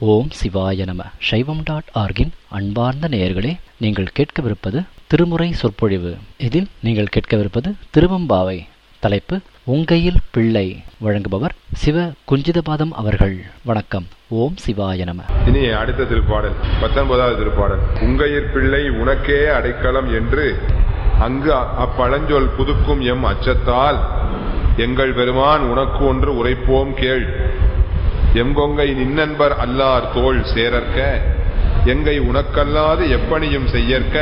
ஓம் சிவாய நம சைவம் டாட் ஆர்கின் அன்பார்ந்த நேயர்களே நீங்கள் கேட்கவிருப்பது திருமுறை சொற்பொழிவு இதில் நீங்கள் கேட்கவிருப்பது திருவம்பாவை தலைப்பு உங்கையில் பிள்ளை வழங்குபவர் சிவ குஞ்சிதபாதம் அவர்கள் வணக்கம் ஓம் சிவாய நம இனி அடுத்த திருப்பாடல் பத்தொன்பதாவது திருப்பாடல் உங்கையிற் பிள்ளை உனக்கே அடைக்கலம் என்று அங்கு அ- அப்பழஞ்சொல் புதுக்கும் எம் அச்சத்தால் எங்கள் பெருமான் உனக்கு ஒன்று உரைப்போம் கேள் எங்கொங்கை நின்னன்பர் அல்லார் தோள் சேரற்க எங்கை உனக்கல்லாது எப்பணியும் செய்யற்க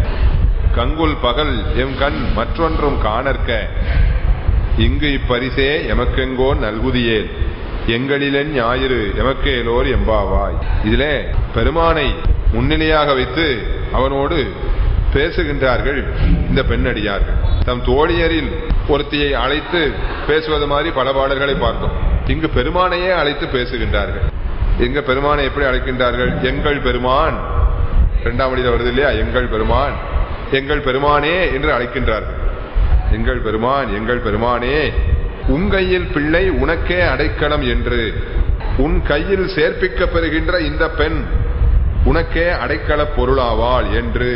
கங்குல் பகல் எம் கண் மற்றொன்றும் காணற்க இங்கு இப்பரிசே எமக்கெங்கோ நல்குதியேல் எங்களிலன் ஞாயிறு எமக்கேலோர் எம்பாவாய் இதிலே பெருமானை முன்னிலையாக வைத்து அவனோடு பேசுகின்றார்கள் இந்த பெண்ணடியார்கள் தம் தோழியரில் ஒருத்தியை அழைத்து பேசுவது மாதிரி பல பாடல்களை பார்த்தோம் இங்கு பெருமானையே அழைத்து பேசுகின்றார்கள் எங்க பெருமானை எப்படி அழைக்கின்றார்கள் எங்கள் பெருமான் இரண்டாம் வழியில் வருது இல்லையா எங்கள் பெருமான் எங்கள் பெருமானே என்று அழைக்கின்றார்கள் எங்கள் பெருமான் எங்கள் பெருமானே உன் கையில் பிள்ளை உனக்கே அடைக்கலம் என்று உன் கையில் சேர்ப்பிக்க பெறுகின்ற இந்த பெண் உனக்கே அடைக்கல பொருளாவாள் என்று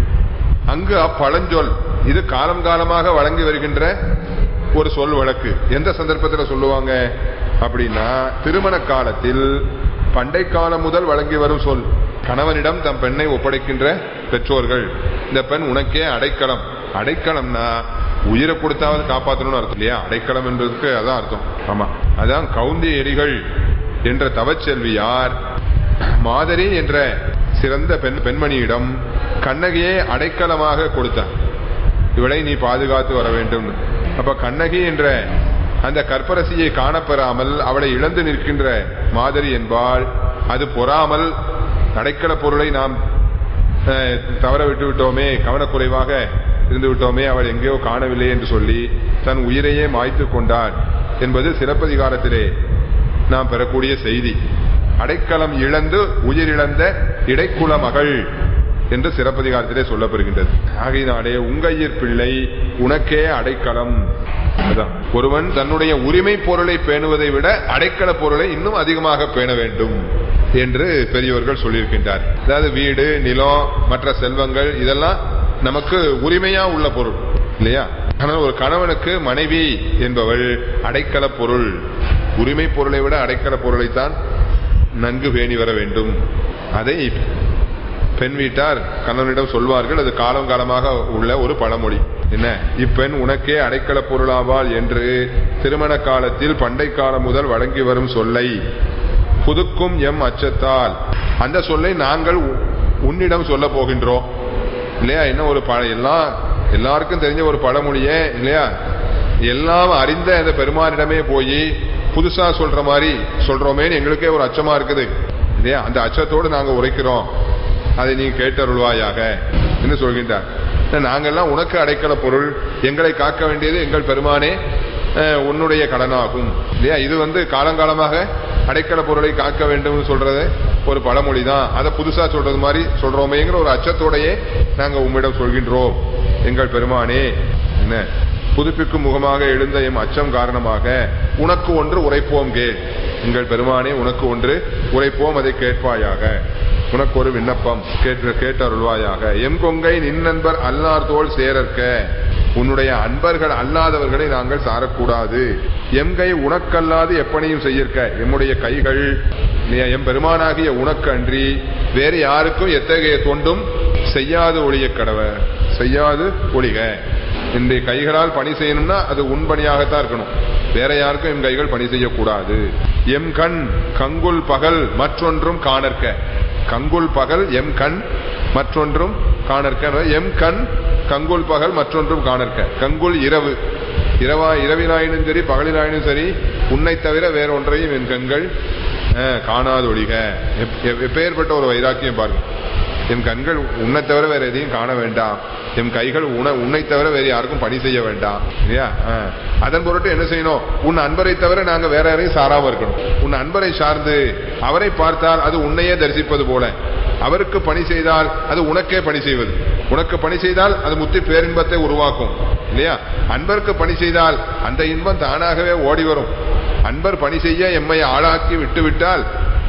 அங்கு அப்பழஞ்சொல் இது காலம் காலமாக வழங்கி வருகின்ற ஒரு சொல் வழக்கு எந்த சந்தர்ப்பத்தில் சொல்லுவாங்க அப்படின்னா திருமண காலத்தில் பண்டை காலம் முதல் வழங்கி வரும் சொல் கணவனிடம் தம் பெண்ணை ஒப்படைக்கின்ற பெற்றோர்கள் இந்த பெண் உனக்கே அடைக்கலம் அடைக்கலம்னா உயிரை கொடுத்தாவது காப்பாற்றணும்னு அர்த்தம் இல்லையா அடைக்கலம் என்பதற்கு அதான் அர்த்தம் ஆமா அதான் கவுந்தி எரிகள் என்ற தவச்செல்வியார் மாதரி என்ற சிறந்த பெண் பெண்மணியிடம் கண்ணகியை அடைக்கலமாக கொடுத்தார் இவளை நீ பாதுகாத்து வர வேண்டும் அப்ப கண்ணகி என்ற அந்த கற்பரசியை காணப்பெறாமல் அவளை இழந்து நிற்கின்ற மாதரி என்பாள் அது பொறாமல் அடைக்கல பொருளை நாம் அஹ், தவற விட்டு விட்டோமே கவனக்குறைவாக இருந்து விட்டோமே அவள் எங்கேயோ காணவில்லை என்று சொல்லி தன் உயிரையே மாய்த்து கொண்டாள் என்பது சிலப்பதிகாரத்திலே நாம் பெறக்கூடிய செய்தி அடைக்கலம் இழந்து உயிரிழந்த இடைக்குல மகள் என்று சிறப்பதிகாரத்திலே சொல்லப்பெறுகின்றது ஆகையினாலே உங்கையிற் பிள்ளை உனக்கே அடைக்கலம் அதான் ஒருவன் தன்னுடைய உரிமை பொருளை பேணுவதை விட அடைக்கல பொருளை இன்னும் அதிகமாக பேண வேண்டும் என்று பெரியவர்கள் சொல்லியிருக்கின்றார் அதாவது வீடு நிலம் மற்ற செல்வங்கள் இதெல்லாம் நமக்கு உரிமையா உள்ள பொருள் இல்லையா ஆனால் ஒரு கணவனுக்கு மனைவி என்பவள் அடைக்கல பொருள் உரிமை பொருளை விட அடைக்கல பொருளைத்தான் நன்கு பேணி வர வேண்டும் அதை பெண் வீட்டார் கணவனிடம் சொல்வார்கள் அது காலம் காலமாக உள்ள ஒரு பழமொழி என்ன இப்பெண் உனக்கே அடைக்கல பொருளாவாள் என்று திருமண காலத்தில் பண்டை காலம் முதல் வழங்கி வரும் சொல்லை புதுக்கும் எம் அச்சத்தால் அந்த சொல்லை நாங்கள் உ- உன்னிடம் சொல்ல போகின்றோம் இல்லையா என்ன ஒரு பழ எல்லாம் எல்லாருக்கும் தெரிஞ்ச ஒரு பழமொழியே இல்லையா எல்லாம் அறிந்த அந்த பெருமானிடமே போய் புதுசா சொல்ற மாதிரி சொல்றோமேன்னு எங்களுக்கே ஒரு அச்சமா இருக்குது இல்லையா அந்த அச்சத்தோடு நாங்க உரைக்கிறோம் அதை நீ கேட்டருள்வாயாக என்று சொல்கின்றார் நாங்கெல்லாம் உனக்கு அடைக்கல பொருள் எங்களை காக்க வேண்டியது எங்கள் பெருமானே அஹ், உன்னுடைய கடனாகும் இல்லையா இது வந்து காலங்காலமாக அடைக்கல பொருளை காக்க வேண்டும் சொல்றது ஒரு பழமொழி தான் அதை புதுசா சொல்றது மாதிரி சொல்றோமேங்கிற ஒரு அச்சத்தோடையே நாங்க உம்மிடம் சொல்கின்றோம் எங்கள் பெருமானே என்ன புதுப்பிக்கும் முகமாக எழுந்த எம் அச்சம் காரணமாக உனக்கு ஒன்று உரைப்போம் கேள் எங்கள் பெருமானே உனக்கு ஒன்று உரைப்போம் அதை கேட்பாயாக உனக்கு ஒரு விண்ணப்பம் கேட்டு கேட்டருள்வாயாக எம் கொங்கை நின் நண்பர் அல்லார் தோள் சேரற்க உன்னுடைய அன்பர்கள் அல்லாதவர்களை நாங்கள் சாரக்கூடாது எம் கை உனக்கல்லாது எப்பனையும் செய்யற்க எம்முடைய கைகள் நீ எம் பெருமானாகிய உனக்கு அன்றி வேறு யாருக்கும் எத்தகைய தொண்டும் செய்யாது ஒழிய கடவ செய்யாது ஒழிக இந்த கைகளால் பணி செய்யணும்னா அது உன் பணியாகத்தான் இருக்கணும் வேற யாருக்கும் எம் கைகள் பணி செய்யக்கூடாது எம் கண் கங்குல் பகல் மற்றொன்றும் காணற்க கங்குல் பகல் எம் கண் மற்றொன்றும் காணற்க எம் கண் கங்குல் பகல் மற்றொன்றும் காணற்க கங்குல் இரவு இரவா இரவிலாயினும் சரி பகலிலாயினும் சரி உன்னை தவிர வேற ஒன்றையும் என் கண்கள் அஹ், காணாது ஒழிக எப்- எப்- எப்பேற்பட்ட ஒரு வைராக்கியம் பாருங்க என் கண்கள் உன்னை தவிர வேற எதையும் காண வேண்டாம் என் கைகள் உன உன்னை தவிர வேற யாருக்கும் பணி செய்ய வேண்டாம் இல்லையா ஆ. அதன் பொருட்டு என்ன செய்யணும் உன் அன்பரை தவிர நாங்க வேற யாரையும் சாராம இருக்கணும் உன் அன்பரை சார்ந்து அவரை பார்த்தால் அது உன்னையே தரிசிப்பது போல அவருக்கு பணி செய்தால் அது உனக்கே பணி செய்வது உனக்கு பணி செய்தால் அது முத்தி பேரின்பத்தை உருவாக்கும் இல்லையா அன்பருக்கு பணி செய்தால் அந்த இன்பம் தானாகவே ஓடி வரும் அன்பர் பணி செய்ய எம்மை ஆளாக்கி விட்டுவிட்டால்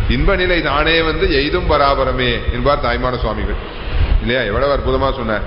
இன்ப நிலை தானே வந்து எய்தும் பராபரமே என்பார் தாய்மான சுவாமிகள் இல்லையா எவ்வளவு அற்புதமா சொன்னார்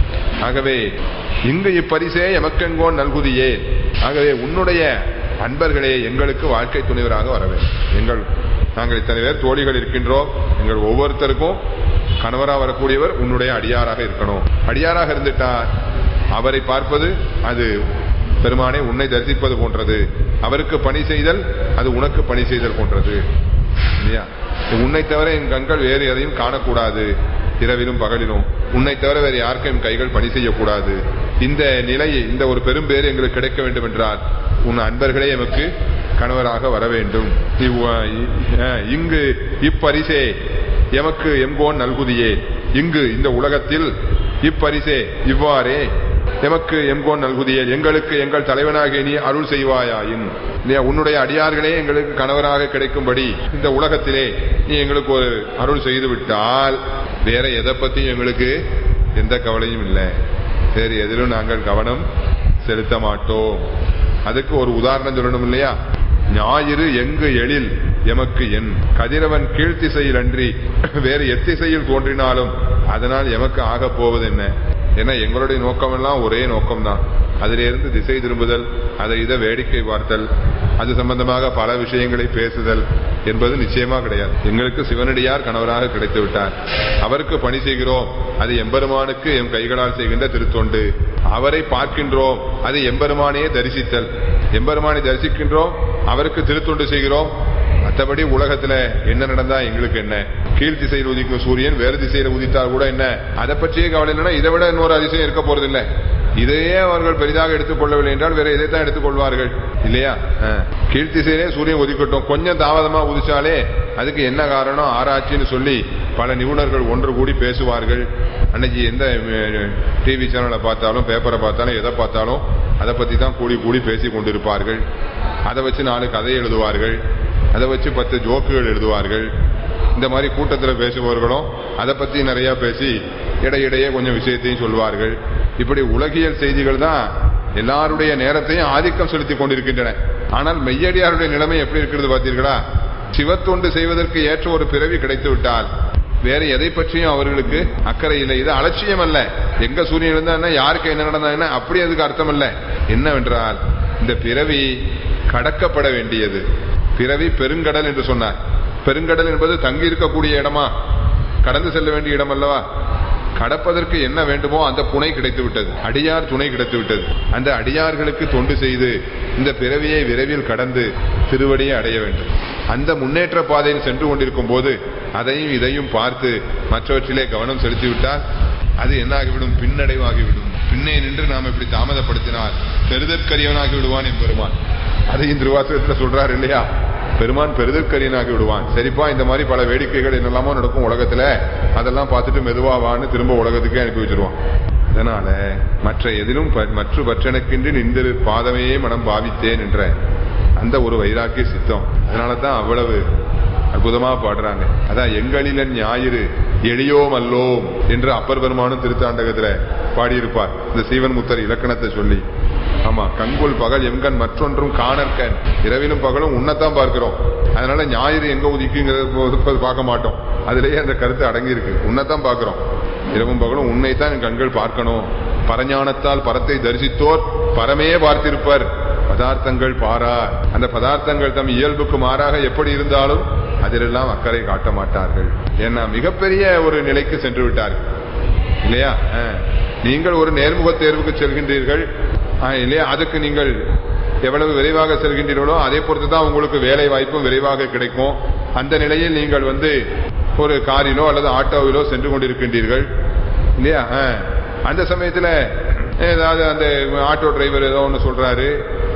ஆகவே இங்கு இப்பரிசே எமக்கெங்கோன் நல்குதியே ஆகவே உன்னுடைய அன்பர்களே எங்களுக்கு வாழ்க்கை துணைவராக வர வேண்டும் எங்கள் நாங்கள் இத்தனை பேர் தோழிகள் இருக்கின்றோம் எங்கள் ஒவ்வொருத்தருக்கும் கணவராக வரக்கூடியவர் உன்னுடைய அடியாராக இருக்கணும் அடியாராக இருந்துட்டார் அவரை பார்ப்பது அது பெருமானே உன்னை தரிசிப்பது போன்றது அவருக்கு பணி செய்தல் அது உனக்கு பணி செய்தல் போன்றது இல்லையா உன்னை தவிர என் கண்கள் வேறு எதையும் காணக்கூடாது இரவிலும் பகலிலும் உன்னை தவிர வேறு யாருக்கும் என் கைகள் பணி செய்யக்கூடாது இந்த நிலையை இந்த ஒரு பெரும் பேர் எங்களுக்கு கிடைக்க வேண்டும் என்றால் உன் அன்பர்களே எமக்கு கணவராக வர வேண்டும் இவ்- அஹ் இங்கு இப்பரிசே எமக்கு எங்கோன் நல்குதியே இங்கு இந்த உலகத்தில் இப்பரிசே இவ்வாறே எமக்கு எங்கோன் நல்குதியே எங்களுக்கு எங்கள் தலைவனாகிய நீ அருள் செய்வாயாயின் இல்லையா உன்னுடைய அடியார்களே எங்களுக்கு கணவராக கிடைக்கும்படி இந்த உலகத்திலே நீ எங்களுக்கு ஒரு அருள் செய்து விட்டால் வேற எதை பத்தியும் எங்களுக்கு எந்த கவலையும் இல்லை வேறு எதிலும் நாங்கள் கவனம் செலுத்த மாட்டோம் அதுக்கு ஒரு உதாரணம் சொல்லணும் இல்லையா ஞாயிறு எங்கு எழில் எமக்கு என் கதிரவன் கீழ்த்திசையில் அன்றி வேறு எத்திசையில் தோன்றினாலும் அதனால் எமக்கு ஆகப் போவது என்ன ஏன்னா எங்களுடைய நோக்கமெல்லாம் ஒரே நோக்கம்தான் அதிலிருந்து திசை திரும்புதல் அதை இதை வேடிக்கை பார்த்தல் அது சம்பந்தமாக பல விஷயங்களை பேசுதல் என்பது நிச்சயமா கிடையாது எங்களுக்கு சிவனடியார் கணவராக கிடைத்து விட்டார் அவருக்கு பணி செய்கிறோம் அது எம்பெருமானுக்கு எம் கைகளால் செய்கின்ற திருத்தொண்டு அவரை பார்க்கின்றோம் அது எம்பெருமானையே தரிசித்தல் எம்பெருமானை தரிசிக்கின்றோம் அவருக்கு திருத்தொண்டு செய்கிறோம் மற்றபடி உலகத்துல என்ன நடந்தா எங்களுக்கு என்ன கீழ் திசையில் உதிக்கும் சூரியன் வேறு திசையில உதித்தால் கூட என்ன அதை பற்றியே கவலை இல்லைன்னா இதை விட இன்னொரு அதிசயம் இருக்க போறதில்லை இதையே அவர்கள் பெரிதாக எடுத்துக் கொள்ளவில்லை என்றால் வேற இதை தான் எடுத்துக் கொள்வார்கள் இல்லையா கீழ் திசையிலே சூரியன் உதிக்கட்டும் கொஞ்சம் தாமதமா உதிச்சாலே அதுக்கு என்ன காரணம் ஆராய்ச்சின்னு சொல்லி பல நிபுணர்கள் ஒன்று கூடி பேசுவார்கள் அன்னைக்கு எந்த டிவி சேனலை பார்த்தாலும் பேப்பரை பார்த்தாலும் எதை பார்த்தாலும் அதை பத்தி தான் கூடி கூடி பேசி கொண்டிருப்பார்கள் அதை வச்சு நாலு கதை எழுதுவார்கள் அதை வச்சு பத்து ஜோக்குகள் எழுதுவார்கள் இந்த மாதிரி கூட்டத்தில் பேசுபவர்களும் அதை பத்தி நிறைய பேசி இடையிடையே கொஞ்சம் விஷயத்தையும் சொல்வார்கள் இப்படி உலகியல் செய்திகள் தான் எல்லாருடைய நேரத்தையும் ஆதிக்கம் செலுத்திக் கொண்டிருக்கின்றன ஆனால் மெய்யடியாருடைய நிலைமை எப்படி இருக்கிறது பார்த்தீர்களா சிவத்தொண்டு செய்வதற்கு ஏற்ற ஒரு பிறவி கிடைத்து விட்டால் வேற எதை பற்றியும் அவர்களுக்கு அக்கறை இல்லை இது அலட்சியம் அல்ல எங்க சூரியன் இருந்தா என்ன யாருக்கு என்ன நடந்தா என்ன அப்படி அதுக்கு அர்த்தம் அல்ல என்னவென்றால் இந்த பிறவி கடக்கப்பட வேண்டியது பிறவி பெருங்கடல் என்று சொன்னார் பெருங்கடல் என்பது தங்கி இருக்கக்கூடிய இடமா கடந்து செல்ல வேண்டிய இடம் அல்லவா கடப்பதற்கு என்ன வேண்டுமோ அந்த புனை கிடைத்து விட்டது அடியார் துணை கிடைத்து விட்டது அந்த அடியார்களுக்கு தொண்டு செய்து இந்த பிறவியை விரைவில் கடந்து திருவடியை அடைய வேண்டும் அந்த முன்னேற்ற பாதையில் சென்று கொண்டிருக்கும் போது அதையும் இதையும் பார்த்து மற்றவற்றிலே கவனம் செலுத்திவிட்டால் அது என்னாகிவிடும் பின்னடைவாகிவிடும் பின்னே நின்று நாம் இப்படி தாமதப்படுத்தினால் பெருதற்கரியவனாகி விடுவான் எம்பெருமான் அதையும் திருவாசகத்துல சொல்றாரு இல்லையா பெருமான் பெருதற்கரியனாகி விடுவான் சரிப்பா இந்த மாதிரி பல வேடிக்கைகள் என்னெல்லாமோ நடக்கும் உலகத்துல அதெல்லாம் பார்த்துட்டு மெதுவாவான்னு திரும்ப உலகத்துக்கே அனுப்பி வச்சிருவான் அதனால மற்ற எதிலும் ப- மற்ற பற்றனக்கின்றி நின்று பாதமே மனம் பாவித்தேன் என்ற அந்த ஒரு வைராக்கிய சித்தம் அதனால தான் அவ்வளவு அற்புதமா பாடுறாங்க அதான் எங்களிலன் ஞாயிறு எளியோம் அல்லோம் என்று அப்பர் பெருமானும் திருத்தாண்டகத்துல பாடியிருப்பார் இந்த சீவன் முத்தர் இலக்கணத்தை சொல்லி ஆமா கண்கொள் பகல் எங்கன் மற்றொன்றும் காணற்கண் இரவிலும் பகலும் உன்னைத்தான் பார்க்கிறோம் அதனால ஞாயிறு எங்க உதிக்குங்கிறது போ- பார்க்க மாட்டோம் அதுலயே அந்த கருத்து அடங்கி இருக்கு உன்னைத்தான் பார்க்கிறோம் இரவும் பகலும் உன்னைத்தான் என் கண்கள் பார்க்கணும் பரஞானத்தால் பரத்தை தரிசித்தோர் பரமே பார்த்திருப்பர் பதார்த்தங்கள் பாரார் அந்த பதார்த்தங்கள் தம் இயல்புக்கு மாறாக எப்படி இருந்தாலும் அதிலெல்லாம் அக்கறை காட்ட மாட்டார்கள் ஏன்னா மிகப்பெரிய ஒரு நிலைக்கு சென்று விட்டார்கள் இல்லையா ஆ. நீங்கள் ஒரு நேர்முக தேர்வுக்கு செல்கின்றீர்கள் ஆ, இல்லையா அதுக்கு நீங்கள் எவ்வளவு விரைவாக செல்கின்றீர்களோ அதே பொறுத்து தான் உங்களுக்கு வேலை வாய்ப்பும் விரைவாக கிடைக்கும் அந்த நிலையில் நீங்கள் வந்து ஒரு காரிலோ அல்லது ஆட்டோவிலோ சென்று கொண்டிருக்கின்றீர்கள் இல்லையா ஆ. அந்த சமயத்துல ஏதாவது அந்த ஆட்டோ டிரைவர் ஏதோ ஒன்று சொல்றாரு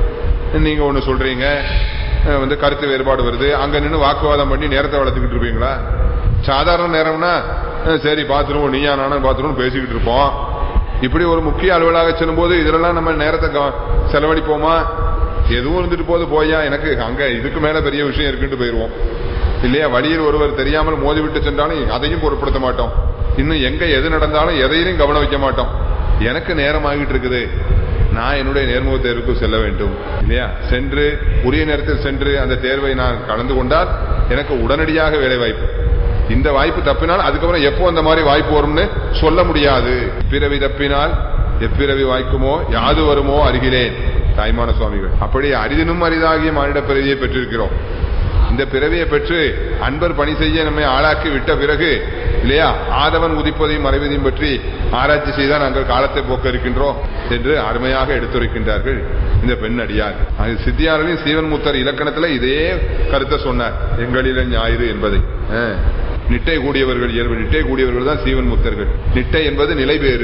நீங்க ஒண்ணு சொல்றீங்க அஹ் வந்து கருத்து வேறுபாடு வருது அங்க நின்று வாக்குவாதம் பண்ணி நேரத்தை வளர்த்துக்கிட்டு இருப்பீங்களா சாதாரண நேரம்னா அஹ் சரி பாத்துருவோம் நீயா நானும் பாத்துருவோம் பேசிக்கிட்டு இருப்போம் இப்படி ஒரு முக்கிய அலுவலாக செல்லும்போது இதெல்லாம் நம்ம நேரத்தை கவ- செலவழிப்போமா எதுவும் இருந்துட்டு போது போயா எனக்கு அங்க இதுக்கு மேல பெரிய விஷயம் இருக்குன்னு போயிருவோம் இல்லையா வழியில் ஒருவர் தெரியாமல் மோதிவிட்டு சென்றாலும் அதையும் பொருட்படுத்த மாட்டோம் இன்னும் எங்க எது நடந்தாலும் எதையும் கவனம் வைக்க மாட்டோம் எனக்கு நேரம் ஆகிட்டு இருக்குது நான் என்னுடைய நேர்முக தேர்வுக்கு செல்ல வேண்டும் இல்லையா சென்று உரிய நேரத்தில் சென்று அந்த தேர்வை நான் கலந்து கொண்டால் எனக்கு உடனடியாக வேலை வாய்ப்பு இந்த வாய்ப்பு தப்பினால் அதுக்கப்புறம் எப்போ அந்த மாதிரி வாய்ப்பு வரும்னு சொல்ல முடியாது பிறவி தப்பினால் எப்பிறவி வாய்க்குமோ யாது வருமோ அருகிலேன் தாய்மான சுவாமிகள் அப்படி அரிதினும் அரிதாகிய மானிட பிறவியை பெற்றிருக்கிறோம் இந்த பிறவியை பெற்று அன்பர் பணி செய்ய நம்மை ஆளாக்கி விட்ட பிறகு இல்லையா ஆதவன் உதிப்பதையும் மறைவதையும் பற்றி ஆராய்ச்சி செய்தால் நாங்கள் காலத்தை போக்க இருக்கின்றோம் என்று அருமையாக எடுத்துரைக்கின்றார்கள் இந்த பெண் அடியார் அது சித்தியாரின் சீவன் முத்தர் இலக்கணத்துல இதே கருத்தை சொன்னார் எங்களில ஞாயிறு என்பதை ஆ. நிட்டை கூடியவர்கள் இயல்பு நிட்டை கூடியவர்கள் தான் சீவன் முத்தர்கள் நிட்டை என்பது நிலை வேறு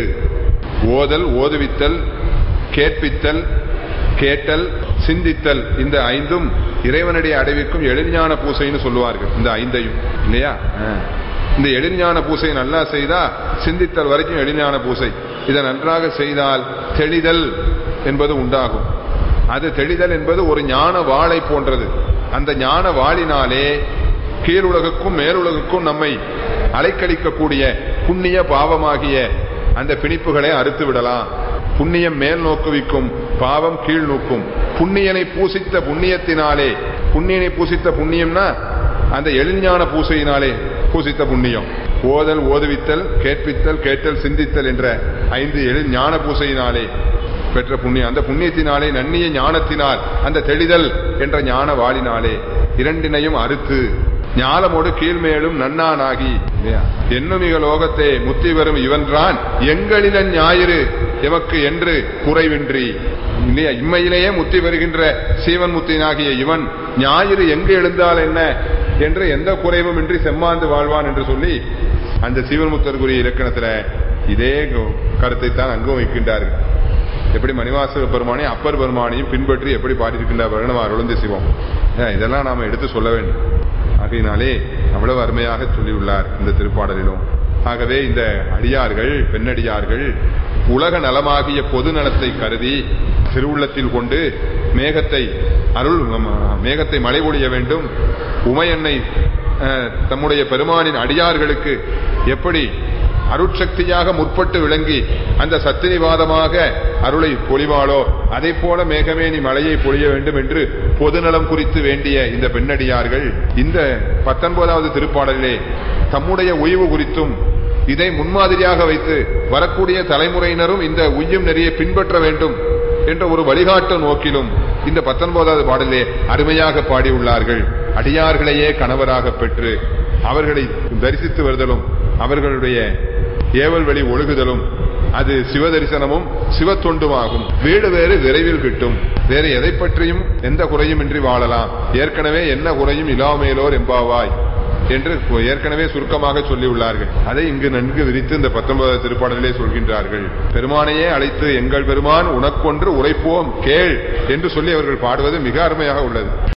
ஓதல் ஓதுவித்தல் கேட்பித்தல் கேட்டல் சிந்தித்தல் இந்த ஐந்தும் இறைவனடி அடைவிக்கும் எழிஞான பூசைன்னு சொல்லுவார்கள் இந்த ஐந்தையும் இல்லையா ஆ. இந்த எழிஞான பூசை நல்லா செய்தா சிந்தித்தல் வரைக்கும் எழிஞான பூசை இதை நன்றாக செய்தால் தெளிதல் என்பது உண்டாகும் அது தெளிதல் என்பது ஒரு ஞான வாளை போன்றது அந்த ஞான வாளினாலே கீழுலகுக்கும் மேலுலகுக்கும் நம்மை அலைக்கழிக்கக்கூடிய புண்ணிய பாவமாகிய அந்த பிணிப்புகளை அறுத்து விடலாம் புண்ணியம் மேல் நோக்குவிக்கும் பாவம் கீழ் நோக்கும் புண்ணியனை பூசித்த புண்ணியத்தினாலே புண்ணியனை பூசித்த புண்ணியம்னா அந்த எழிஞான பூசையினாலே பூசித்த புண்ணியம் ஓதல் ஓதுவித்தல் கேட்பித்தல் கேட்டல் சிந்தித்தல் என்ற ஐந்து எழில் ஞான பூசையினாலே பெற்ற புண்ணியம் அந்த புண்ணியத்தினாலே நன்னிய ஞானத்தினால் அந்த தெளிதல் என்ற ஞான வாளினாலே இரண்டினையும் அறுத்து ஞாலமோடு கீழ்மேலும் நன்னானாகி இல்லையா? எண்ணுமிக லோகத்தே முத்தி வரும் இவன்றான் எங்களில ஞாயிறு எமக்கு என்று குறைவின்றி இல்லையா இம்மையிலேயே முத்தி வருகின்ற சீவன் முத்தினாகிய இவன் ஞாயிறு எங்கு எழுந்தால் என்ன என்று எந்த குறைவும் இன்றி செம்மாந்து வாழ்வான் என்று சொல்லி அந்த சீவன்முத்தருக்குரிய இலக்கணத்துல இதே கருத்தை தான் அங்கும் வைக்கின்றார்கள் எப்படி மணிவாசக பெருமானி அப்பர் பெருமானையும் பின்பற்றி எப்படி பாடியிருக்கின்றார்கள் நம்ம அருளந்தி சிவம் ஏன், இதெல்லாம் நாம எடுத்து சொல்ல வேண்டும் ஆகையினாலே அவ்வளவு அருமையாக சொல்லியுள்ளார் இந்த திருப்பாடலிலும் ஆகவே இந்த அடியார்கள் பெண்ணடியார்கள் உலக நலமாகிய பொது நலத்தை கருதி திருவுள்ளத்தில் கொண்டு மேகத்தை அருள் ம- மேகத்தை மழை பொழிய வேண்டும் உமையன்னை அஹ், தம்முடைய பெருமானின் அடியார்களுக்கு எப்படி அருட்சக்தியாக முற்பட்டு விளங்கி அந்த சத்தினிவாதமாக அருளை பொழிவாளோ அதை போல மேகமே நீ மழையை பொழிய வேண்டும் என்று பொதுநலம் குறித்து வேண்டிய இந்த பெண்ணடியார்கள் இந்த பத்தொன்பதாவது திருப்பாடலிலே தம்முடைய உய்வு குறித்தும் இதை முன்மாதிரியாக வைத்து வரக்கூடிய தலைமுறையினரும் இந்த உய்யும் நெறியை பின்பற்ற வேண்டும் என்ற ஒரு வழிகாட்டு நோக்கிலும் இந்த பத்தொன்பதாவது பாடலே அருமையாக பாடியுள்ளார்கள் அடியார்களையே கணவராக பெற்று அவர்களை தரிசித்து வருதலும் அவர்களுடைய ஏவல் வழி ஒழுகுதலும் அது சிவ தரிசனமும் சிவத்தொண்டுமாகும் வீடு வேறு விரைவில் கிட்டும் வேறு எதை பற்றியும் எந்த குறையும் இன்றி வாழலாம் ஏற்கனவே என்ன குறையும் இல்லாமேலோர் எம்பாவாய் என்று ஏற்கனவே சுருக்கமாக சொல்லியுள்ளார்கள் அதை இங்கு நன்கு விரித்து இந்த பத்தொன்பதாவது திருப்பாடலிலே சொல்கின்றார்கள் பெருமானையே அழைத்து எங்கள் பெருமான் உனக்கொன்று உரைப்போம் கேள் என்று சொல்லி அவர்கள் பாடுவது மிக அருமையாக உள்ளது